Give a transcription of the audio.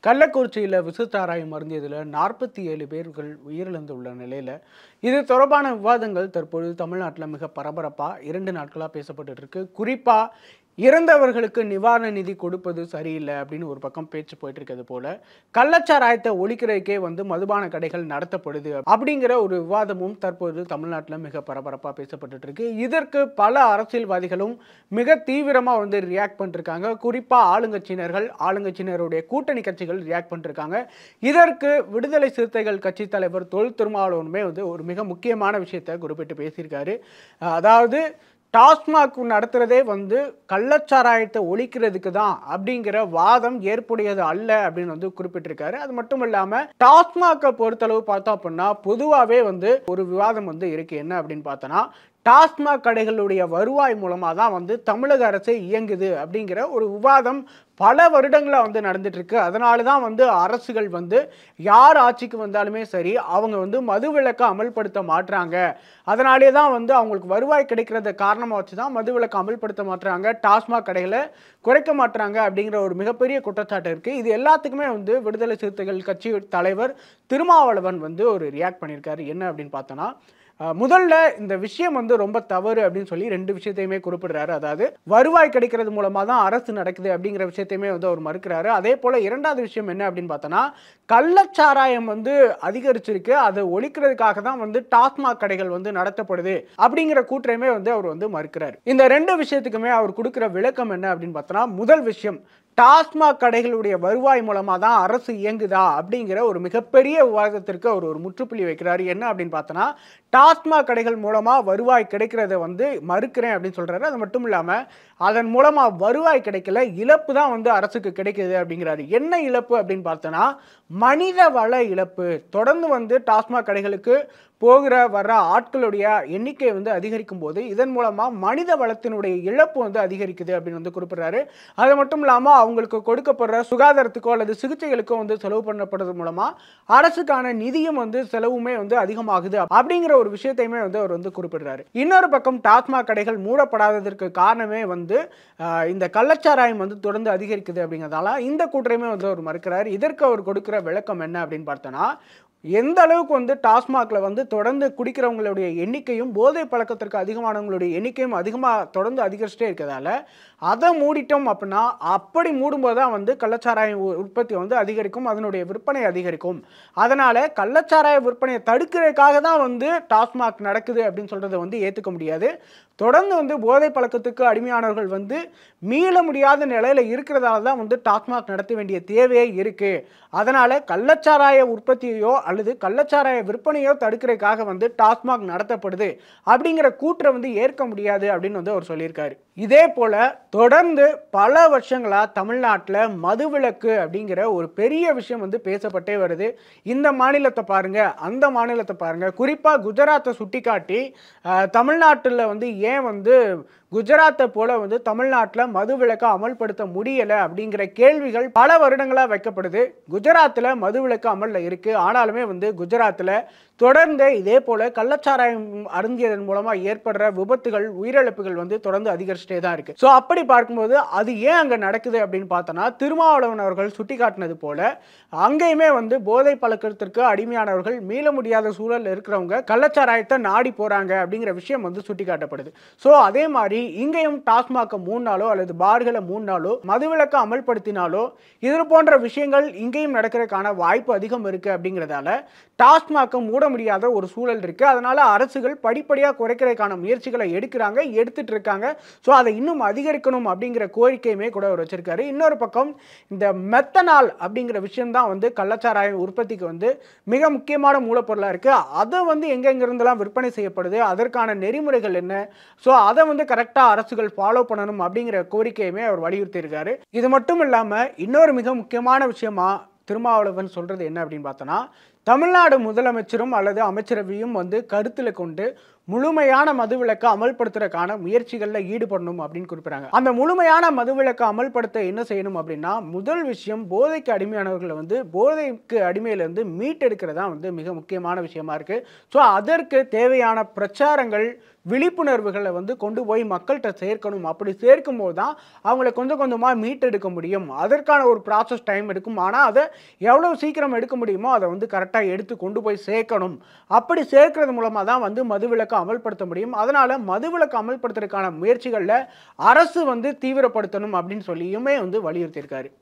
கள்ளக்குறிச்சியில் விசுத்தாராயம் அருந்தியதில் நாற்பத்தி ஏழு பேர்கள் உயிரிழந்துள்ள நிலையில் இது தொடர்பான விவாதங்கள் தற்பொழுது தமிழ்நாட்டில் மிக பரபரப்பாக இரண்டு நாட்களாக பேசப்பட்டு இருக்கு குறிப்பாக இறந்தவர்களுக்கு நிவாரண நிதி கொடுப்பது சரியில்லை அப்படின்னு ஒரு பக்கம் பேச்சு போயிட்டு இருக்கிறது போல கள்ளச்சாராயத்தை ஒழிக்கிறதுக்கே வந்து மதுபான கடைகள் நடத்தப்படுது அப்படிங்கிற ஒரு விவாதமும் தற்போது தமிழ்நாட்டில் மிக பரபரப்பாக பேசப்பட்டு இருக்கு இதற்கு பல அரசியல்வாதிகளும் மிக தீவிரமாக வந்து ரியாக்ட் பண்ணிருக்காங்க குறிப்பாக ஆளுங்கட்சியினர்கள் ஆளுங்கட்சியினருடைய கூட்டணி கட்சிகள் ரியாக்ட் பண்ணிருக்காங்க இதற்கு விடுதலை சிறுத்தைகள் கட்சி தலைவர் தொல் திருமாவளவனுமே வந்து ஒரு மிக முக்கியமான விஷயத்தை குறிப்பிட்டு பேசியிருக்காரு அதாவது டாஸ்மாக் நடத்துறதே வந்து கள்ளச்சாராயத்தை ஒழிக்கிறதுக்கு தான் அப்படிங்கிற வாதம் ஏற்புடையது அல்ல அப்படின்னு வந்து குறிப்பிட்டிருக்காரு அது மட்டும் இல்லாம டாஸ்மாக்கை பொறுத்தளவு பார்த்தோம் அப்படின்னா பொதுவாகவே வந்து ஒரு விவாதம் வந்து இருக்கு என்ன அப்படின்னு பார்த்தோன்னா டாஸ்மாக் கடைகளுடைய வருவாய் மூலமாக தான் வந்து தமிழக அரசே இயங்குது அப்படிங்கிற ஒரு விவாதம் பல வருடங்களாக வந்து நடந்துட்டு இருக்கு அதனால தான் வந்து அரசுகள் வந்து யார் ஆட்சிக்கு வந்தாலுமே சரி அவங்க வந்து மது விலக்கை அமல்படுத்த மாட்டுறாங்க அதனாலே தான் வந்து அவங்களுக்கு வருவாய் கிடைக்கிறத காரணமாக வச்சு தான் மது விலக்கை அமல்படுத்த மாட்டுறாங்க டாஸ்மாக் கடைகளை குறைக்க மாட்டுறாங்க அப்படிங்கிற ஒரு மிகப்பெரிய குற்றச்சாட்டு இருக்குது இது எல்லாத்துக்குமே வந்து விடுதலை சிறுத்தைகள் கட்சி தலைவர் திருமாவளவன் வந்து ஒரு ரியாக்ட் பண்ணியிருக்காரு என்ன அப்படின்னு பார்த்தோன்னா அஹ் முதல்ல இந்த விஷயம் வந்து ரொம்ப தவறு அப்படின்னு சொல்லி ரெண்டு விஷயத்தையுமே குறிப்பிடுறாரு அதாவது வருவாய் கிடைக்கிறது மூலமாக தான் அரசு நடக்குது அப்படிங்கிற விஷயத்தையுமே வந்து அவர் மறுக்கிறாரு அதே போல் இரண்டாவது விஷயம் என்ன அப்படின்னு பார்த்தோன்னா கள்ளச்சாராயம் வந்து அதிகரிச்சிருக்கு அதை ஒழிக்கிறதுக்காக தான் வந்து டாஸ்மாக் கடைகள் வந்து நடத்தப்படுது அப்படிங்கிற கூற்றையுமே வந்து அவர் வந்து மறுக்கிறார் இந்த ரெண்டு விஷயத்துக்குமே அவர் கொடுக்குற விளக்கம் என்ன அப்படின்னு பார்த்தோன்னா முதல் விஷயம் டாஸ்மாக் கடைகளுடைய வருவாய் மூலமாக தான் அரசு இயங்குதா அப்படிங்கிற ஒரு மிகப்பெரிய விவாதத்திற்கு அவர் ஒரு முற்றுப்புள்ளி வைக்கிறாரு என்ன அப்படின்னு பார்த்தோன்னா டாஸ்மாக் கடைகள் மூலமாக வருவாய் கிடைக்கிறத வந்து மறுக்கிறேன் அப்படின்னு சொல்கிறாரு அது மட்டும் இல்லாமல் அதன் மூலமாக வருவாய் கிடைக்கல இழப்பு தான் வந்து அரசுக்கு கிடைக்குது அப்படிங்கிறாரு என்ன இழப்பு அப்படின்னு பார்த்தோன்னா மனித வள இழப்பு தொடர்ந்து வந்து டாஸ்மாக் கடைகளுக்கு போகிற வர்ற ஆட்களுடைய எண்ணிக்கை வந்து அதிகரிக்கும் போது இதன் மூலமாக மனித வளத்தினுடைய இழப்பு வந்து அதிகரிக்குது அப்படின்னு வந்து குறிப்பிடுறாரு அது மட்டும் இல்லாமல் அவங்களுக்கு கொடுக்கப்படுற சுகாதாரத்துக்கோ அல்லது சிகிச்சைகளுக்கோ வந்து செலவு பண்ணப்படுறது மூலமாக அரசுக்கான நிதியும் வந்து செலவுமே வந்து அதிகமாகுது அப்படிங்கிற ஒரு விஷயத்தையுமே வந்து அவர் வந்து குறிப்பிடுறாரு இன்னொரு பக்கம் டாஸ்மாக் கடைகள் மூடப்படாததற்கு காரணமே வந்து ஆஹ், இந்த கள்ளச்சாராயம் வந்து தொடர்ந்து அதிகரிக்குது அப்படிங்கிறதால இந்த கூற்றையுமே வந்து அவர் மறுக்கிறார் இதற்கு அவர் கொடுக்கிற விளக்கம் என்ன அப்படின்னு பார்த்தோன்னா எந்த அளவுக்கு வந்து டாஸ்மாகில் வந்து தொடர்ந்து குடிக்கிறவங்களுடைய எண்ணிக்கையும் போதை பழக்கத்திற்கு அதிகமானவங்களுடைய எண்ணிக்கையும் அதிகமாக தொடர்ந்து அதிகரிச்சுட்டே இருக்கிறதால அதை மூடிட்டோம் அப்படின்னா அப்படி மூடும்போது தான் வந்து கள்ளச்சாராய உ- உற்பத்தி வந்து அதிகரிக்கும் அதனுடைய விற்பனை அதிகரிக்கும் அதனால் கள்ளச்சாராய விற்பனையை தடுக்கிறதுக்காக தான் வந்து டாஸ்மாக் நடக்குது அப்படின்னு சொல்கிறத வந்து ஏற்றுக்க முடியாது தொடர்ந்து வந்து போதை பழக்கத்துக்கு அடிமையானவர்கள் வந்து மீள முடியாத நிலையில் இருக்கிறதால தான் வந்து டாஸ்மாக் நடத்த வேண்டிய தேவையே இருக்குது அதனால் கள்ளச்சாராய உற்பத்தியையோ அல்லது கள்ளச்சாராய விற்பனையோ தடுக்கிறதுக்காக வந்து டாஸ்மாக் நடத்தப்படுது அப்படிங்கிற கூற்றை வந்து ஏற்க முடியாது அப்படின்னு வந்து அவர் சொல்லியிருக்காரு இதே போல தொடர்ந்து பல வருஷங்களா தமிழ்நாட்டில் மதுவிலக்கு அப்படிங்கிற ஒரு பெரிய விஷயம் வந்து பேசப்பட்டே வருது இந்த மாநிலத்தை பாருங்க அந்த மாநிலத்தை பாருங்க குறிப்பா குஜராத்தை சுட்டிக்காட்டி அஹ், தமிழ்நாட்டுல வந்து ஏன் வந்து குஜராத்தை போல வந்து தமிழ்நாட்டில் மதுவிலக்கை அமல்படுத்த முடியலை அப்படிங்கிற கேள்விகள் பல வருடங்களாக வைக்கப்படுது குஜராத்தில் மதுவிலக்கு அமலில் இருக்கு ஆனாலுமே வந்து குஜராத்தில் தொடர்ந்து இதே போல கள்ளச்சாராயம் அருந்தியதன் மூலமாக ஏற்படுற விபத்துகள் உயிரிழப்புகள் வந்து தொடர்ந்து அதிகரிச்சுட்டே தான் இருக்கு ஸோ அப்படி பார்க்கும்போது அது ஏன் அங்கே நடக்குது அப்படின்னு பார்த்தோன்னா திருமாவளவன் அவர்கள் சுட்டிக்காட்டினது போல அங்கேயுமே வந்து போதை பழக்கத்திற்கு அடிமையானவர்கள் மீள முடியாத சூழல் இருக்கிறவங்க கள்ளச்சாராயத்தை நாடி போறாங்க அப்படிங்கிற விஷயம் வந்து சுட்டிக்காட்டப்படுது ஸோ அதே மாதிரி இங்கேயும் டாஸ்மாகை மூணு நாளோ அல்லது பார்களை மூணு நாளோ மதுவிலக்கை அமல்படுத்தினாலோ இது போன்ற விஷயங்கள் இங்கேயும் நடக்கிறதுக்கான வாய்ப்பு அதிகம் இருக்கு அப்படிங்கிறதால டாஸ்மாகை மூட முடியாத ஒரு சூழல் இருக்கு அதனால அரசுகள் படிப்படியாக குறைக்கிறதுக்கான முயற்சிகளை எடுக்கிறாங்க எடுத்துட்டு இருக்காங்க ஸோ அதை இன்னும் அதிகரிக்கணும் அப்படிங்கிற கோரிக்கையுமே கூட அவர் வச்சிருக்காரு இன்னொரு பக்கம் இந்த மெத்தனால் அப்படிங்கிற விஷயம் தான் வந்து கள்ளச்சாராய உற்பத்திக்கு வந்து மிக முக்கியமான மூலப்பொருளாக இருக்கு அதை வந்து எங்கெங்கிருந்தெல்லாம் விற்பனை செய்யப்படுது அதற்கான நெறிமுறைகள் என்ன ஸோ அதை வந்து கரெக்டாக அரசுகள் ஃபாலோ பண்ணணும் அப்படிங்கிற கோரிக்கையுமே அவர் வலியுறுத்தியிருக்காரு இது மட்டும் இல்லாமல் இன்னொரு மிக முக்கியமான விஷயமா திருமாவளவன் சொல்றது என்ன அப்படின்னு பார்த்தோன்னா தமிழ்நாடு முதலமைச்சரும் அல்லது அமைச்சரவையும் வந்து கருத்தில் கொண்டு முழுமையான மதுவிலக்கை அமல்படுத்துறதுக்கான முயற்சிகளில் ஈடுபடணும் அப்படின்னு குறிப்பிட்றாங்க அந்த முழுமையான மதுவிலக்கை அமல்படுத்த என்ன செய்யணும் அப்படின்னா முதல் விஷயம் போதைக்கு அடிமையானவர்களை வந்து போதைக்கு அடிமையிலேருந்து மீட்டெடுக்கிறது தான் வந்து மிக முக்கியமான விஷயமா இருக்கு ஸோ அதற்கு தேவையான பிரச்சாரங்கள் விழிப்புணர்வுகளை வந்து கொண்டு போய் மக்கள்கிட்ட சேர்க்கணும் அப்படி சேர்க்கும் போது தான் அவங்கள கொஞ்சம் கொஞ்சமாக மீட்டெடுக்க முடியும் அதற்கான ஒரு ப்ராசஸ் டைம் எடுக்கும் ஆனால் அதை எவ்வளோ சீக்கிரம் எடுக்க முடியுமோ அதை வந்து கரெக்டாக எடுத்து கொண்டு போய் சேர்க்கணும் அப்படி சேர்க்கறது மூலமாக தான் வந்து மதுவிலக்கை அமல்படுத்த முடியும் அதனால் மதுவிலக்கு அமல்படுத்துறதுக்கான முயற்சிகளில் அரசு வந்து தீவிரப்படுத்தணும் அப்படின்னு சொல்லியுமே வந்து வலியுறுத்தியிருக்காரு